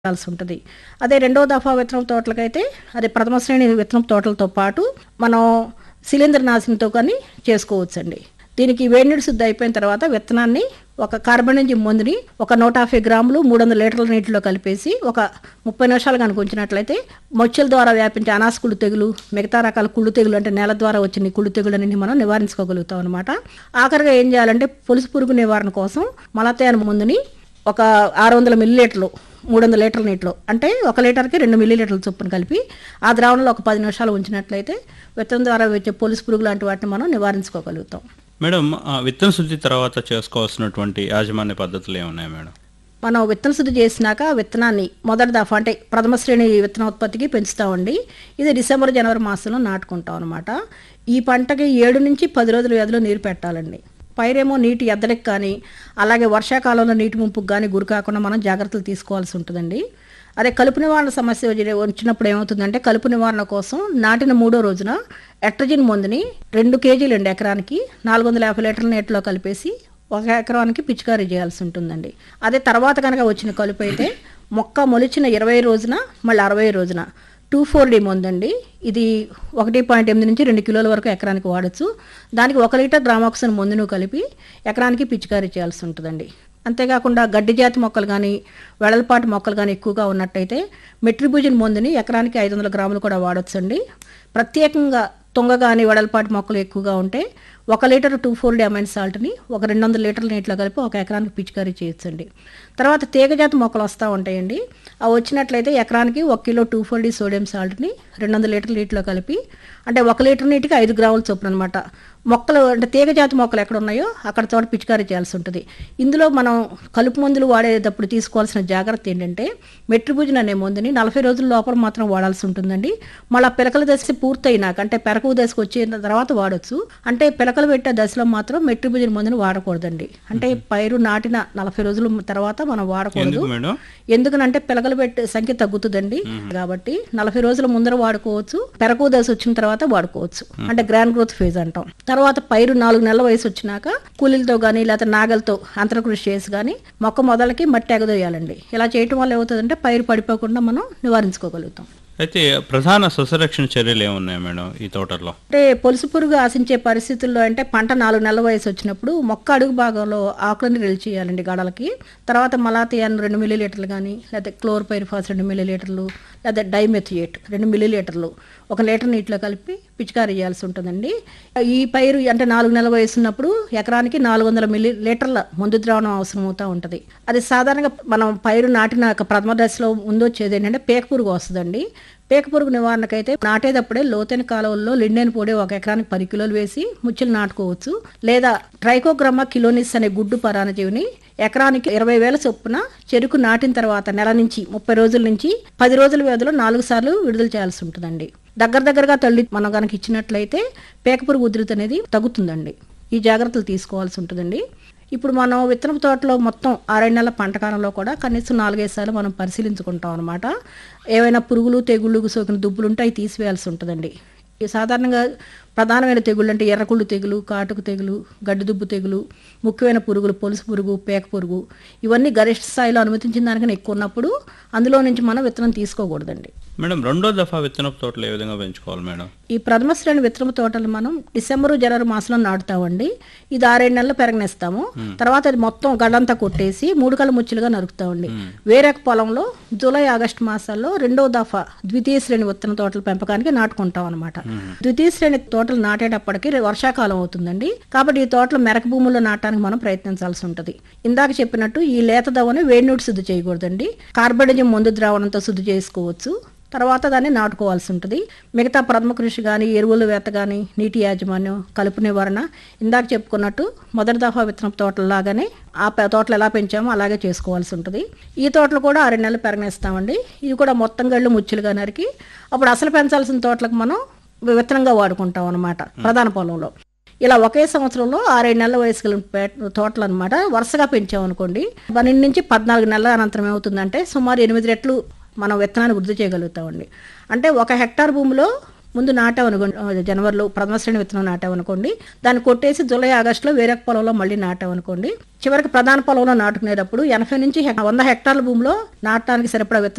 పెట్టాల్సి ఉంటుంది అదే రెండో దఫా విత్తనం తోటలకైతే అదే ప్రథమ శ్రేణి విత్తనం తోటలతో పాటు మనం శిలీంద్ర నాశనంతో కానీ చేసుకోవచ్చండి దీనికి వేడి నీరు శుద్ధి అయిపోయిన తర్వాత విత్తనాన్ని ఒక కార్బనిజం మందుని ఒక నూట యాభై గ్రాములు మూడు వందల లీటర్ల నీటిలో కలిపేసి ఒక ముప్పై నిమిషాలు కనుక ఉంచినట్లయితే మొచ్చల ద్వారా వ్యాపించే అనాస కుళ్ళు తెగులు మిగతా రకాల కుళ్ళు తెగులు అంటే నేల ద్వారా వచ్చిన కుళ్ళు తెగులన్నీ మనం నివారించుకోగలుగుతాం అనమాట ఆఖరిగా ఏం చేయాలంటే పొలుసు పురుగు నివారణ కోసం మలతయాన మందుని ఒక ఆరు వందల మిల్లీలీటర్లు మూడు వందల లీటర్ల నీటిలో అంటే ఒక లీటర్కి రెండు మిల్లీలీటర్ల చొప్పున కలిపి ఆ ద్రావణంలో ఒక పది నిమిషాలు ఉంచినట్లయితే విత్తనం ద్వారా వచ్చే పొలుసు పురుగు లాంటి వాటిని మనం నివారించుకోగలుగుతాం మేడం ఆ విత్తన శుద్ధి తర్వాత చేసుకోవాల్సినటువంటి యాజమాన్య పద్ధతులు ఏమున్నాయి మేడం మనం విత్తన శుద్ధి చేసినాక ఆ విత్తనాన్ని మొదటి దఫా అంటే ప్రథమ శ్రేణి విత్తనోత్పత్తికి పెంచుతామండి ఇది డిసెంబర్ జనవరి మాసంలో నాటుకుంటాం అనమాట ఈ పంటకి ఏడు నుంచి పది రోజుల వ్యవధిలో నీరు పెట్టాలండి పైరేమో నీటి ఎద్దడికి కానీ అలాగే వర్షాకాలంలో నీటి ముంపుకు కానీ గురి కాకుండా మనం జాగ్రత్తలు తీసుకోవాల్సి ఉంటుందండి అదే కలుపు నివారణ సమస్య వచ్చి- వచ్చినప్పుడు ఏమవుతుందంటే కలుపు నివారణ కోసం నాటిన మూడో రోజున ఎట్రజిన్ మందుని రెండు కేజీలు అండి ఎకరానికి నాలుగు వందల యాభై లీటర్ల నీటిలో కలిపేసి ఒక ఎకరానికి పిచికారీ చేయాల్సి ఉంటుందండి అదే తర్వాత కనుక వచ్చిన కలుపు అయితే మొక్క మొలిచిన ఇరవై రోజున మళ్ళీ అరవై రోజున టూ ఫోర్ డి మందండి ఇది ఒకటి పాయింట్ ఎనిమిది నుంచి రెండు కిలోల వరకు ఎకరానికి వాడచ్చు దానికి ఒక లీటర్ గ్రామాక్సిన్ మందును కలిపి ఎకరానికి పిచికారీ చేయాల్సి ఉంటుందండి అంతేకాకుండా గడ్డి జాతి మొక్కలు కానీ వెడల్పాటి మొక్కలు కానీ ఎక్కువగా ఉన్నట్టయితే మెట్రిబుజిన్ మందుని ఎకరానికి ఐదు వందల గ్రాములు కూడా వాడొచ్చండి ప్రత్యేకంగా తుంగ కానీ వెడల్పాటి మొక్కలు ఎక్కువగా ఉంటే ఒక litre two four D amine సాల్ట్ని ఒక రెండు వందల లీటర్ల నీటిలో కలిపి ఒక ఎకరానికి పిచికారీ చేయొచ్చండి తర్వాత తీగజాతి మొక్కలు వస్తూ ఉంటాయండి అవి వచ్చినట్లయితే ఎకరానికి ఒక kilo two four D sodium సాల్ట్ని రెండు వందల లీటర్ల నీటిలో కలిపి అంటే ఒక లీటర్ నీటికి ఐదు గ్రాముల చొప్పున అనమాట మొక్కలు అంటే తీగజాతి మొక్కలు ఎక్కడ ఉన్నాయో అక్కడ చోట పిచికారీ చేయాల్సి ఉంటుంది ఇందులో మనం కలుపు మందులు వాడేటప్పుడు తీసుకోవాల్సిన జాగ్రత్త ఏంటంటే మెట్రిబుజిన్ అనే మందుని నలభై రోజుల లోపల మాత్రం వాడాల్సి ఉంటుందండి మళ్ళీ పిలకల దశ పూర్తయినాక అంటే పెరకు దశకు వచ్చిన తర్వాత వాడొచ్చు అంటే పిలకలు పెట్టే దశలో మాత్రం మెట్రిబుజిన్ మందుని వాడకూడదండి అంటే పైరు నాటిన నలభై రోజుల తర్వాత మనం వాడకూడదు ఎందుకు మేడం ఎందుకనంటే పిలకలు పెట్టే సంఖ్య తగ్గుతుందండి కాబట్టి నలభై రోజుల ముందర వాడుకోవచ్చు పెరకు దశ వచ్చిన తర్వాత వాడుకోవచ్చు అంటే గ్రాండ్ గ్రోత్ ఫేజ్ అంటాం తర్వాత పైరు నాలుగు నెలల వయసు వచ్చినాక కూలీలతో కానీ లేకపోతే నాగలతో అంతరకృషి చేసి కానీ మొక్క మొదలకి మట్టి ఎగదోయాలండి ఇలా చేయటం వల్ల ఏమవుతుందంటే పైరు పడిపోకుండా మనం నివారించుకోగలుగుతాం అయితే ప్రధాన సస్యరక్షణ చర్యలు ఏమున్నాయి మేడం ఈ తోటలో అంటే పొలుసు పురుగు ఆశించే పరిస్థితుల్లో అంటే పంట నాలుగు నెలల వయసు వచ్చినప్పుడు మొక్క అడుగు భాగంలో ఆకులని రిల్ చేయాలండి గడలకి తర్వాత మలాతియాన్ రెండు మిల్లీ లీటర్లు కానీ లేకపోతే క్లోర్పైరిఫాస్ రెండు మిల్లీ లీటర్లు లేదా డైమెథియేట్ రెండు మిల్లీ లీటర్లు ఒక లీటర్ నీటిలో కలిపి పిచికారీ చేయాల్సి ఉంటుందండి ఈ పైరు అంటే నాలుగు నెలల వయసు ఉన్నప్పుడు ఎకరానికి నాలుగు వందల మిల్లీ లీటర్ల మందు ద్రావణం అవసరం అవుతూ ఉంటుంది అది సాధారణంగా మనం పైరు నాటిన ఒక ప్రథమ దశలో ముందు వచ్చేది ఏంటంటే పేక పురుగు వస్తుందండి పేక పురుగు నివారణకైతే నాటేటప్పుడే లోతైన కాలువల్లో లిండెన్ పొడి ఒక ఎకరానికి పది కిలోలు వేసి ముచ్చులు నాటుకోవచ్చు లేదా ట్రైకోగ్రమా కిలోనిస్ అనే గుడ్డు పరాణజీవిని ఎకరానికి ఇరవై వేల చొప్పున చెరుకు నాటిన తర్వాత నెల నుంచి ముప్పై రోజుల నుంచి పది రోజుల వ్యవధిలో నాలుగు సార్లు విడుదల చేయాల్సి ఉంటుందండి దగ్గర దగ్గరగా తల్లి మనం కనుక ఇచ్చినట్లయితే పేక పురుగు ఉధృతి అనేది తగ్గుతుందండి ఈ జాగ్రత్తలు తీసుకోవాల్సి ఉంటుందండి ఇప్పుడు మనం విత్తనపు తోటలో మొత్తం ఆరేడు నెలల పంట కాలంలో కూడా కనీసం నాలుగైదు సార్లు మనం పరిశీలించుకుంటాం అనమాట ఏవైనా పురుగులు తెగుళ్ళు సోకిన దుబ్బులు ఉంటే అవి తీసివేయాల్సి ఉంటుందండి ఈ సాధారణంగా ప్రధానమైన తెగుళ్ళు అంటే ఎర్రకుళ్ళు తెగులు కాటుకు తెగులు గడ్డి దుబ్బు తెగులు ముఖ్యమైన పురుగులు పొలుసు పురుగు పేక పురుగు ఇవన్నీ గరిష్ట స్థాయిలో అనుమతించిన దానికన్నా ఎక్కువ ఉన్నప్పుడు అందులో నుంచి మనం విత్తనం తీసుకోకూడదండి మేడం రెండో దఫా విత్తనపు తోటలు ఏ విధంగా పెంచుకోవాలి మేడం ఈ ప్రథమ శ్రేణి విత్తనపు తోటలు మనం డిసెంబరు జనవరి మాసంలో నాటుతామండి ఇది ఆరేడు నెలలు పెరగనిస్తాము తర్వాత అది మొత్తం గడంతా కొట్టేసి మూడు కళ్ళ ముచ్చులుగా నరుకుతామండి వేరొక పొలంలో జూలై ఆగస్టు మాసాల్లో రెండో దఫా ద్వితీయ శ్రేణి విత్తన తోటల పెంపకానికి నాటుకుంటాం అనమాట ద్వితీయ శ్రేణి తోటలు నాటేటప్పటికి వర్షాకాలం అవుతుందండి కాబట్టి ఈ తోటలు మెరక భూముల్లో నాటడానికి మనం ప్రయత్నించాల్సి ఉంటుంది ఇందాక చెప్పినట్టు ఈ లేత దవ్వని వేడి నీటి శుద్ధి చేయకూడదండి కార్బనిజం మందు ద్రావణంతో శుద్ధి చేసుకోవచ్చు తర్వాత దాన్ని నాటుకోవాల్సి ఉంటుంది మిగతా ప్రథమ కృషి కానీ ఎరువుల వేత కానీ నీటి యాజమాన్యం కలుపు నివారణ ఇందాక చెప్పుకున్నట్టు మొదటి దఫా విత్తనం తోటలాగానే ఆ ప- తోటలు ఎలా పెంచామో అలాగే చేసుకోవాల్సి ఉంటుంది ఈ తోటలు కూడా ఆరు నెలలు పెరగనిస్తామండి ఇది కూడా మొత్తం గళ్ళు ముచ్చులుగా నరికి అప్పుడు అసలు పెంచాల్సిన తోటలకు మనం విత్తనంగా వాడుకుంటాం అనమాట ప్రధాన పొలంలో ఇలా ఒకే సంవత్సరంలో ఆరేడు నెలల వయసు కలిగిన పే- తోటలు అనమాట వరుసగా పెంచామనుకోండి పన్నెండు నుంచి పద్నాలుగు నెలల అనంతరం ఏమవుతుందంటే సుమారు ఎనిమిది రెట్లు మనం విత్తనాన్ని వృద్ధి చేయగలుగుతామండి అంటే ఒక హెక్టార్ భూమిలో ముందు నాటామనుకోండి జనవరిలో ప్రథమ శ్రేణి విత్తనం నాటామనుకోండి దాన్ని కొట్టేసి జూలై ఆగస్టులో వేరే పొలంలో మళ్ళీ నాటామనుకోండి చివరికి ప్రధాన పొలంలో నాటుకునేటప్పుడు ఎనభై నుంచి హెక్- వంద హెక్టార్ల భూమిలో నాటడానికి సరిపడా విత్తనం